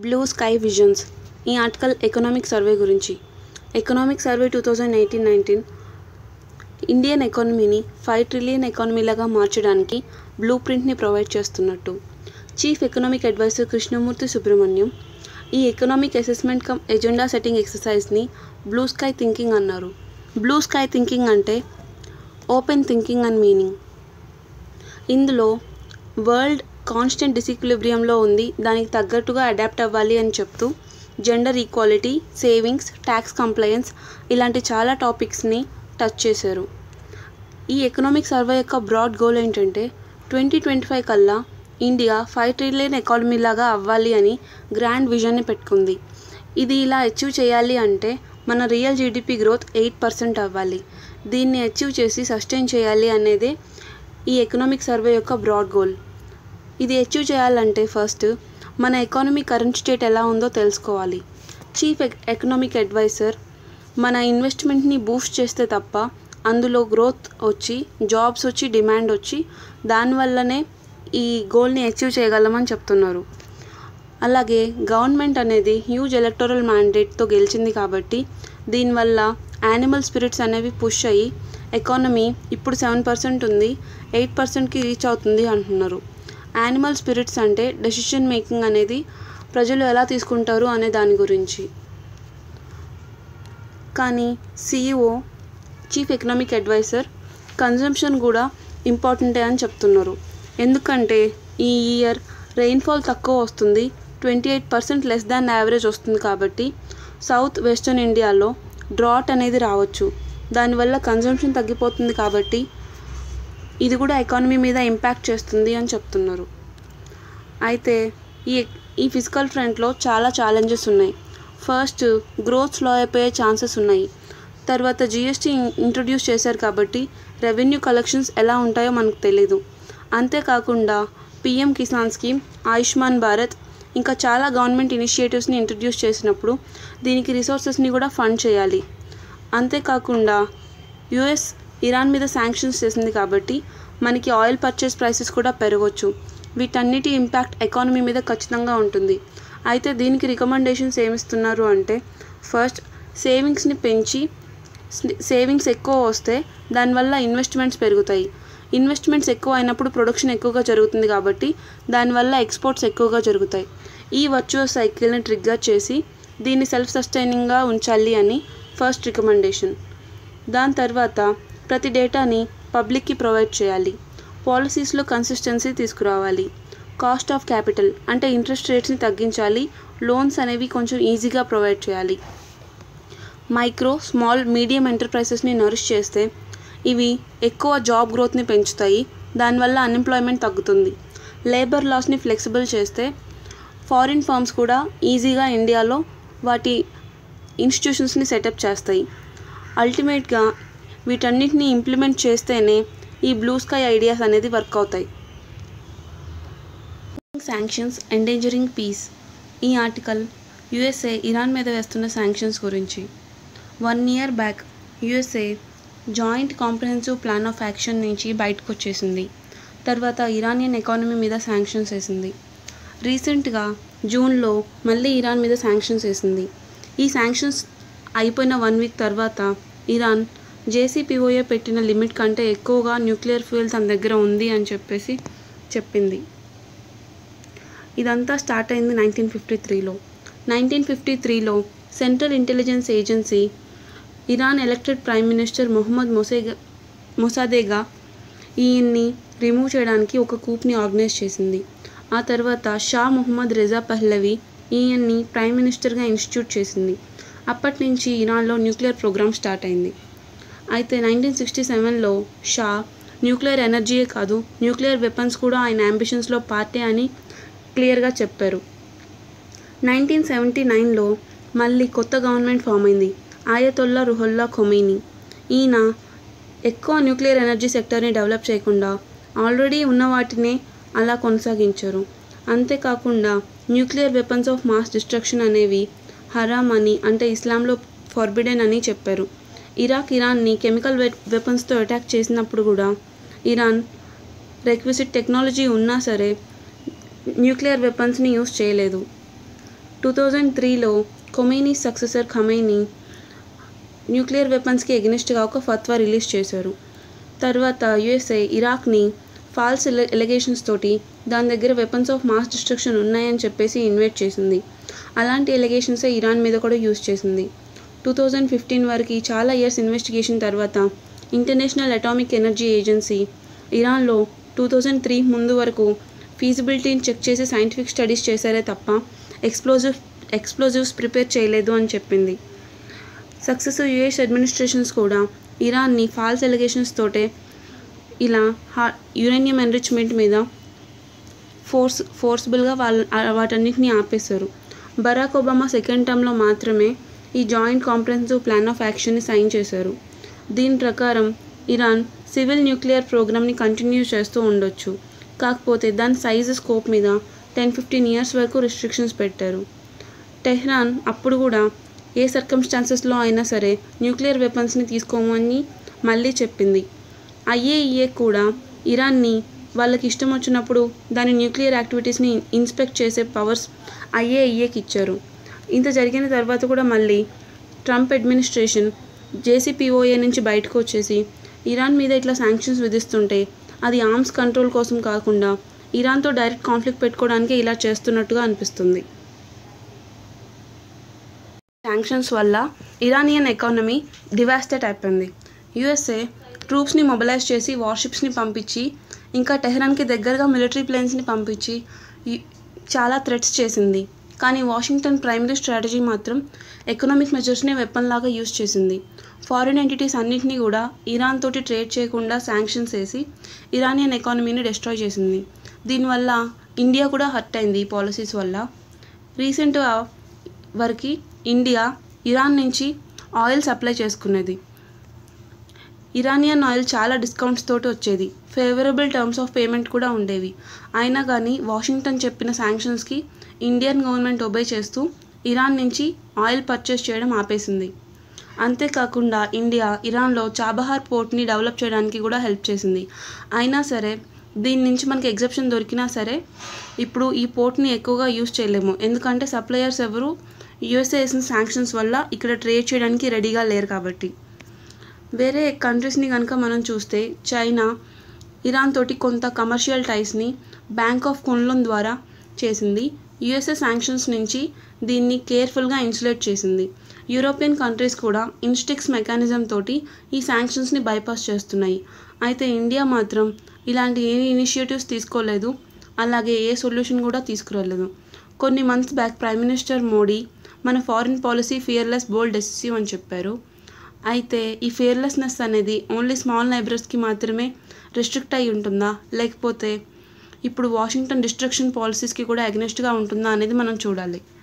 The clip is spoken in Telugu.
బ్లూ స్కై విజన్స్ ఈ ఆర్టికల్ ఎకనామిక్ సర్వే గురించి economic survey two thousand eighteen nineteen Indian ఎకానమీని ఫైవ్ ట్రిలియన్ ఎకానమీలాగా మార్చడానికి బ్లూ ప్రింట్ని ప్రొవైడ్ చేస్తున్నట్టు chief economic adviser Krishnamurthy Subramanian ఈ economic assessment cum agenda setting ఎక్సర్సైజ్ని బ్లూ స్కై థింకింగ్ అన్నారు బ్లూ స్కై థింకింగ్ అంటే ఓపెన్ థింకింగ్ అని మీనింగ్ ఇందులో వరల్డ్ కాన్స్టెంట్ డిసిక్విలిబ్రియంలో ఉంది దానికి తగ్గట్టుగా అడాప్ట్ అవ్వాలి అని చెప్తూ gender equality savings tax compliance ఇలాంటి చాలా టాపిక్స్ని టచ్ చేశారు ఈ ఎకనామిక్ సర్వే యొక్క బ్రాడ్ గోల్ ఏంటంటే ట్వంటీ ట్వంటీ ఫైవ్ కల్లా ఇండియా ఫైవ్ ట్రిలియన్ ఎకానమీ లాగా అవ్వాలి అని గ్రాండ్ విజన్ని పెట్టుకుంది ఇది ఇలా అచీవ్ చేయాలి అంటే మన real GDP growth eight percent అవ్వాలి దీన్ని అచీవ్ చేసి సస్టైన్ చేయాలి అనేదే ఈ ఎకనామిక్ సర్వే యొక్క బ్రాడ్ గోల్ ఇది అచీవ్ చేయాలంటే ఫస్ట్ మన ఎకానమీ కరెంట్ స్టేట్ ఎలా ఉందో తెలుసుకోవాలి చీఫ్ ఎకనామిక్ అడ్వైజర్ మన ఇన్వెస్ట్మెంట్ని బూస్ట్ చేస్తే తప్ప అందులో గ్రోత్ వచ్చి జాబ్స్ వచ్చి డిమాండ్ వచ్చి దానివల్లనే ఈ గోల్ని అచీవ్ చేయగలమని చెప్తున్నారు అలాగే గవర్నమెంట్ అనేది హ్యూజ్ ఎలక్టోరల్ మ్యాండేట్తో గెలిచింది కాబట్టి దీనివల్ల యానిమల్ స్పిరిట్స్ అనేవి పుష్ అయ్యి ఎకానమీ ఇప్పుడు సెవెన్ పర్సెంట్ ఉంది ఎయిట్ పర్సెంట్కి రీచ్ అవుతుంది అంటున్నారు యానిమల్ స్పిరిట్స్ అంటే డెసిషన్ మేకింగ్ అనేది ప్రజలు ఎలా తీసుకుంటారు అనే దాని గురించి కానీ CEO chief economic adviser consumption కూడా ఇంపార్టెంటే అని చెప్తున్నారు ఎందుకంటే ఈ ఇయర్ రెయిన్ఫాల్ తక్కువ వస్తుంది twenty eight percent less than average వస్తుంది కాబట్టి సౌత్ వెస్టర్న్ ఇండియాలో డ్రాట్ అనేది రావచ్చు దానివల్ల కన్జంప్షన్ తగ్గిపోతుంది కాబట్టి ఇది కూడా ఎకానమీ మీద ఇంపాక్ట్ చేస్తుంది అని చెప్తున్నారు అయితే ఈ ఈ ఫిజికల్ ఫ్రంట్లో చాలా ఛాలెంజెస్ ఉన్నాయి ఫస్ట్ గ్రోత్ స్లో అయిపోయే ఛాన్సెస్ ఉన్నాయి తర్వాత జిఎస్టీ ఇంట్రొడ్యూస్ చేశారు కాబట్టి రెవెన్యూ కలెక్షన్స్ ఎలా ఉంటాయో మనకు తెలీదు అంతేకాకుండా పిఎం కిసాన్ స్కీమ్ ఆయుష్మాన్ భారత్ ఇంకా చాలా గవర్నమెంట్ ఇనిషియేటివ్స్ని ఇంట్రడ్యూస్ చేసినప్పుడు దీనికి రిసోర్సెస్ని కూడా ఫండ్ చేయాలి అంతేకాకుండా యుఎస్ ఇరాన్ మీద శాంక్షన్స్ చేసింది కాబట్టి మనకి ఆయిల్ పర్చేస్ ప్రైసెస్ కూడా పెరగవచ్చు వీటన్నిటి ఇంపాక్ట్ ఎకానమీ మీద ఖచ్చితంగా ఉంటుంది అయితే దీనికి రికమెండేషన్స్ ఏమిస్తున్నారు అంటే ఫస్ట్ సేవింగ్స్ని పెంచి సేవింగ్స్ ఎక్కువ వస్తే దానివల్ల ఇన్వెస్ట్మెంట్స్ పెరుగుతాయి ఇన్వెస్ట్మెంట్స్ ఎక్కువ అయినప్పుడు ప్రొడక్షన్ ఎక్కువగా జరుగుతుంది కాబట్టి దానివల్ల ఎక్స్పోర్ట్స్ ఎక్కువగా జరుగుతాయి ఈ వర్చువల్ సైకిల్ని ట్రిగ్గర్ చేసి దీన్ని సెల్ఫ్ సస్టైనింగ్గా ఉంచాలి అని ఫస్ట్ రికమెండేషన్ దాని తర్వాత ప్రతి డేటాని పబ్లిక్కి ప్రొవైడ్ చేయాలి పాలసీస్లో కన్సిస్టెన్సీ తీసుకురావాలి కాస్ట్ ఆఫ్ క్యాపిటల్ అంటే ఇంట్రెస్ట్ రేట్స్ని తగ్గించాలి లోన్స్ అనేవి కొంచెం ఈజీగా ప్రొవైడ్ చేయాలి మైక్రో స్మాల్ మీడియం ఎంటర్ప్రైసెస్ని నరిష్ చేస్తే ఇవి ఎక్కువ జాబ్ గ్రోత్ని పెంచుతాయి దానివల్ల అన్ఎంప్లాయ్మెంట్ తగ్గుతుంది లేబర్ లాస్ని ఫ్లెక్సిబుల్ చేస్తే ఫారిన్ ఫర్మ్స్ కూడా ఈజీగా ఇండియాలో వాటి ఇన్స్టిట్యూషన్స్ని సెటప్ చేస్తాయి అల్టిమేట్గా వీటన్నిటిని ఇంప్లిమెంట్ చేస్తేనే ఈ బ్లూ స్కై ఐడియాస్ అనేది వర్క్ అవుతాయి శాంక్షన్స్ ఎండేంజరింగ్ పీస్ ఈ ఆర్టికల్ యుఎస్ఏ ఇరాన్ మీద వేస్తున్న శాంక్షన్స్ గురించి one year back USA joint comprehensive plan of action నుంచి బయటకు వచ్చేసింది తర్వాత ఇరానియన్ ఎకానమీ మీద శాంక్షన్స్ వేసింది రీసెంట్గా జూన్లో మళ్ళీ ఇరాన్ మీద శాంక్షన్స్ వేసింది ఈ శాంక్షన్స్ అయిపోయిన వన్ వీక్ తర్వాత ఇరాన్ జేసీపీఓఏ పెట్టిన లిమిట్ కంటే ఎక్కువగా న్యూక్లియర్ ఫ్యూయల్ తన దగ్గర ఉంది అని చెప్పేసి చెప్పింది ఇదంతా స్టార్ట్ అయింది నైన్టీన్ ఫిఫ్టీ త్రీలో నైన్టీన్ ఫిఫ్టీ త్రీలో Central Intelligence Agency Iran elected prime minister Mohammad మొసేగా మొసాదేగా ఈయన్ని రిమూవ్ చేయడానికి ఒక కూప్ని ఆర్గనైజ్ చేసింది ఆ తర్వాత షా మొహమ్మద్ రెజా పహ్లవి ఈయన్ని ప్రైమ్ మినిస్టర్గా ఇన్స్టిట్యూట్ చేసింది అప్పటి నుంచి ఇరాన్లో న్యూక్లియర్ ప్రోగ్రామ్ స్టార్ట్ అయింది అయితే నైన్టీన్ సిక్స్టీ సెవెన్లో షా న్యూక్లియర్ ఎనర్జీయే కాదు న్యూక్లియర్ వెపన్స్ కూడా ఆయన అంబిషన్స్లో పార్టీ అని క్లియర్గా చెప్పారు నైన్టీన్ సెవెంటీ నైన్లో మళ్ళీ కొత్త గవర్నమెంట్ ఫామ్ అయింది ఆయతొల్లా రుహొల్లా ఖొమీని ఈయన ఎక్కువ న్యూక్లియర్ ఎనర్జీ సెక్టర్ని డెవలప్ చేయకుండా ఆల్రెడీ ఉన్న వాటినే అలా కొనసాగించారు అంతేకాకుండా nuclear weapons of mass destruction అనేవి హరామ్ అని అంటే ఇస్లాంలో ఫార్బిడెన్ అని చెప్పారు ఇరాక్ ఇరాన్ని కెమికల్ వెపన్స్తో అటాక్ చేసినప్పుడు కూడా ఇరాన్ రిక్విజిట్ టెక్నాలజీ ఉన్నా సరే న్యూక్లియర్ వెపన్స్ని యూస్ చేయలేదు టూ థౌజండ్ త్రీలో కొమేనీ సక్సెసర్ ఖమైనీ న్యూక్లియర్ వెపన్స్కి ఎగ్నెస్ట్గా ఒక ఫత్వా రిలీజ్ చేశారు తర్వాత యుఎస్ఏ ఇరాక్ని ఫాల్స్ ఎలిగేషన్స్ తోటి దాని దగ్గర వెపన్స్ ఆఫ్ మాస్ డిస్ట్రక్షన్ ఉన్నాయని చెప్పేసి ఇన్వైట్ చేసింది అలాంటి ఎలిగేషన్సే ఇరాన్ మీద కూడా యూస్ చేసింది టూ థౌజండ్ ఫిఫ్టీన్ వరకు చాలా ఇయర్స్ ఇన్వెస్టిగేషన్ తర్వాత ఇంటర్నేషనల్ అటామిక్ ఎనర్జీ ఏజెన్సీ ఇరాన్లో టూ థౌజండ్ త్రీ ముందు వరకు ఫీజిబిలిటీని చెక్ చేసి సైంటిఫిక్ స్టడీస్ చేశారే తప్ప ఎక్స్ప్లోజివ్ ఎక్స్ప్లోజివ్స్ ప్రిపేర్ చేయలేదు అని చెప్పింది సక్సెసివ్ యుఎస్ అడ్మినిస్ట్రేషన్స్ కూడా ఇరాన్ని ఫాల్స్ ఎలిగేషన్స్ తోటే ఇలా హా యురేనియం ఎన్రిచ్మెంట్ మీద ఫోర్స్ ఫోర్స్బుల్గా వాళ్ళ వాటన్నిటిని ఆపేశారు బరాక్ ఒబామా సెకండ్ టర్మ్లో మాత్రమే ఈ జాయింట్ కాంప్రహెన్సివ్ ప్లాన్ ఆఫ్ యాక్షన్ని సైన్ చేశారు దీని ప్రకారం ఇరాన్ సివిల్ న్యూక్లియర్ ప్రోగ్రామ్ని కంటిన్యూ చేస్తూ ఉండొచ్చు కాకపోతే దాని సైజు స్కోప్ మీద టెన్ ఫిఫ్టీన్ ఇయర్స్ వరకు రిస్ట్రిక్షన్స్ పెట్టారు టెహ్రాన్ అప్పుడు కూడా ఏ సర్కమ్స్టాన్సెస్లో అయినా సరే న్యూక్లియర్ వెపన్స్ని తీసుకోమని మళ్ళీ చెప్పింది ఐఏఈఏ కూడా ఇరాన్ని వాళ్ళకి ఇష్టం వచ్చినప్పుడు దాని న్యూక్లియర్ యాక్టివిటీస్ని ఇన్స్పెక్ట్ చేసే పవర్స్ ఐఏఈఏకి ఇచ్చారు ఇంత జరిగిన తర్వాత కూడా మళ్ళీ ట్రంప్ అడ్మినిస్ట్రేషన్ జేసీపీఓఏ నుంచి బయటకు వచ్చేసి ఇరాన్ మీద ఇట్లా శాంక్షన్స్ విధిస్తుంటే అది ఆర్మ్స్ కంట్రోల్ కోసం కాకుండా ఇరాన్తో డైరెక్ట్ కాన్ఫ్లిక్ట్ పెట్టుకోవడానికి ఇలా చేస్తున్నట్టుగా అనిపిస్తుంది శాంక్షన్స్ వల్ల ఇరానియన్ ఎకానమీ డివాస్టేట్ అయిపోయింది యుఎస్ఏ ట్రూప్స్ని మొబిలైజ్ చేసి వార్షిప్స్ని పంపించి ఇంకా టెహ్రాన్కి దగ్గరగా మిలిటరీ ప్లేన్స్ని పంపించి ఈ- చాలా థ్రెట్స్ చేసింది కానీ వాషింగ్టన్ ప్రైమరీ స్ట్రాటజీ మాత్రం ఎకనామిక్ మెజర్స్ని వెపన్ లాగా యూజ్ చేసింది ఫారిన్ ఎంటిటీస్ అన్నింటినీ కూడా ఇరాన్ తోటి ట్రేడ్ చేయకుండా శాంక్షన్స్ వేసి ఇరానియన్ ఎకానమీని డిస్ట్రాయ్ చేసింది దీనివల్ల ఇండియా కూడా హర్ట్ అయింది ఈ పాలసీస్ వల్ల రీసెంట్ వరకు ఇండియా ఇరాన్ నుంచి ఆయిల్ సప్లై చేసుకునేది ఇరానియన్ ఆయిల్ చాలా డిస్కౌంట్స్ తోటి వచ్చేది ఫేవరబుల్ టర్మ్స్ ఆఫ్ పేమెంట్ కూడా ఉండేవి అయినా కానీ వాషింగ్టన్ చెప్పిన శాంక్షన్స్కి ఇండియన్ గవర్నమెంట్ ఒబే చేస్తూ ఇరాన్ నుంచి ఆయిల్ పర్చేస్ చేయడం ఆపేసింది అంతేకాకుండా ఇండియా ఇరాన్లో చాబహార్ పోర్ట్ని డెవలప్ చేయడానికి కూడా హెల్ప్ చేసింది అయినా సరే దీని నుంచి మనకి ఎగ్జెప్షన్ దొరికినా సరే ఇప్పుడు ఈ పోర్ట్ని ఎక్కువగా యూజ్ చేయలేము ఎందుకంటే సప్లయర్స్ ఎవరు యూఎస్ఏ వేసిన శాంక్షన్స్ వల్ల ఇక్కడ ట్రేడ్ చేయడానికి రెడీగా లేరు కాబట్టి వేరే కంట్రీస్ని కనుక మనం చూస్తే చైనా ఇరాన్ తోటి కొంత కమర్షియల్ టైస్ని బ్యాంక్ ఆఫ్ కొన్లోన్ ద్వారా చేసింది యుఎస్ఏ శాంక్షన్స్ నుంచి దీన్ని కేర్ఫుల్గా ఇన్సులేట్ చేసింది యూరోపియన్ కంట్రీస్ కూడా ఇన్స్టిక్స్ మెకానిజం తోటి ఈ శాంక్షన్స్ని బైపాస్ చేస్తున్నాయి అయితే ఇండియా మాత్రం ఇలాంటి ఏ ఇనిషియేటివ్స్ తీసుకోలేదు అలాగే ఏ సొల్యూషన్ కూడా తీసుకురాలేదు కొన్ని months back prime minister Modi మన foreign policy fearless bold decisive అని చెప్పారు అయితే ఈ ఫియర్లెస్నెస్ అనేది ఓన్లీ స్మాల్ నైబరర్స్కి మాత్రమే రిస్ట్రిక్ట్ అయి ఉంటుందా లేకపోతే ఇప్పుడు వాషింగ్టన్ డిస్ట్రక్షన్ పాలసీస్కి కూడా అగ్నెస్ట్గా ఉంటుందా అనేది మనం చూడాలి